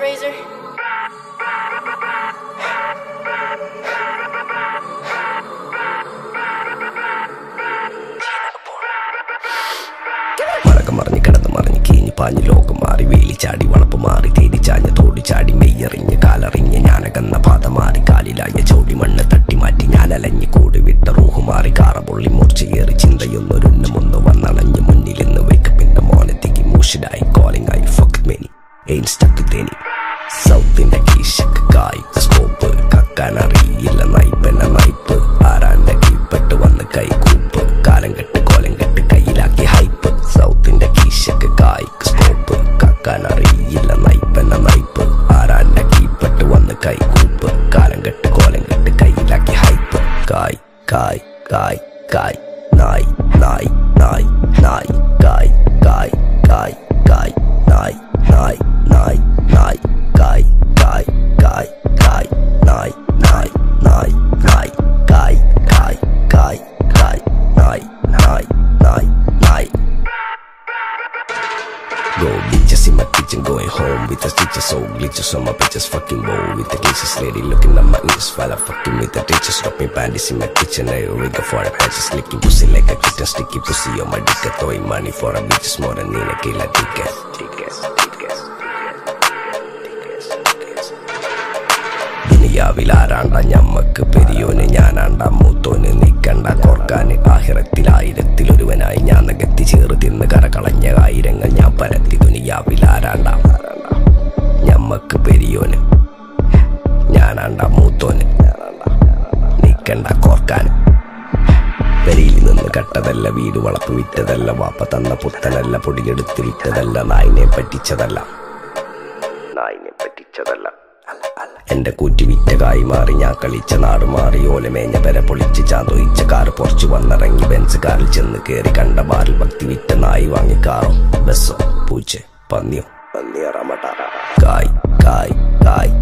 Razor. മറക്കം മറിഞ്ഞ് കിടന്ന് മറിഞ്ഞ് കീഞ്ഞ് പാഞ്ഞ് ലോകം മാറി വേലി ചാടി വളപ്പ് മാറി തേടി ചാഞ്ഞ് തോടി ചാടി മെയ്യറിഞ്ഞ് കാലറിഞ്ഞ് ഞാനകന്ന പാത മാറി കാലിലായ ചോടി മണ്ണ് തട്ടി മാറ്റി ഞാൻ അലഞ്ഞ് കൂടി വിട്ട റൂഹ് മാറി കാറ പൊള്ളി മൂർച്ചയേറി ചിന്തയൊന്നൊരുന്നമൊന്ന് വന്നണഞ്ഞ് മുന്നിലിന്ന് വേക്കപ്പിന്റെ മോനത്തേക്ക് മൂഷിലായി കോളിംഗ് ആയി ഫക്ക് മെനി എയിൻ സ്റ്റക്ക് തേനി സൗത്തിന്റെ കീശക്ക് കായ് സ്കോപ്പ് കക്കാനറിയില്ല നൈപ്പെന്ന നൈപ്പ് ആരാന്റെ കീപ്പെട്ട് വന്ന് കൈ കൂപ്പ് കാലം കെട്ട് കോലം കെട്ട് കയ്യിലാക്കി ഹൈപ്പ് സൗത്തിന്റെ കീശക്ക് കായ് സ്കോപ്പ് കക്കാനറിയില്ല നൈപ്പെന്ന നൈപ്പ് ആരാന്റെ കീപ്പെട്ട് വന്ന് കൈ കൂപ്പ് കാലം കെട്ട് കോലം കെട്ട് കയ്യിലാക്കി ഹൈപ്പ് കായ് കായ് കായ് കായ് നായ് നായ് നായ് നായ് കായ് കായ് കായ് കായ് നായ് നായ് നായ് നായ് കായ് കായ് കായ് കായ് നായ് നായ് നായ് നായ് കായ് കായ് കായ് കായ് നായ് നായ് നായ് നായ് Go bitches in my kitchen, going home with the stitches, so glitches on my bitches, fucking bow with the glitches, lady looking at my ears while I fucking with the ditches, dropping panties in my kitchen, I rigger for a patches, licking pussy like a kitten, sticky pussy on my dick, throwing money for a bitches more than in a killer ticket. Tickets, tickets, ദുനിയാവിൽ ആരാണ്ട ഞമ്മക്ക് പെരിയോന് ഞാനാണ്ട മൂത്തോന് നിക്കണ്ട കോർക്കാന് ആഹിറത്തിൽ ആയിരത്തിൽ ഒരുവനായി ഞാൻ നകത്തി ചേറ് തിന്ന് കരകളഞ്ഞ ആയിരങ്ങൾ ഞാൻ പരത്തി ദുനിയാവിൽ ആരാണ്ട ഞമ്മക്ക് പെരിയോന് ഞാനാണ്ട മൂത്തോന് നിക്കണ്ട കോർക്കാന് പെരിയിൽ നിന്ന് കട്ടതല്ല വീട് വളപ്പ് വിറ്റതല്ല വാപ്പ തന്ന പുത്തനല്ല പൊടിയെടുത്ത് വിറ്റതല്ല നായിനെ പറ്റിച്ചതല്ല നായിനെ പറ്റിച്ചതല്ല എന്റെ കൂറ്റി വിറ്റ കായി മാറി ഞാൻ കളിച്ച നാട് മാറി ഓലമേഞ്ഞ പെര പൊളിച്ച് ചാതൊയിച്ച കാറ് പൊറച്ചു വന്നിറങ്ങി ബെൻസ് കാറിൽ ചെന്ന് കേറി കണ്ട ബാറിൽ ഭക്തി വിറ്റ നായി വാങ്ങി കാറോ ബസ്സോ പൂച്ച പന്നിയോ പന്നിയോ റമട്ട കായ് കായ് കായ്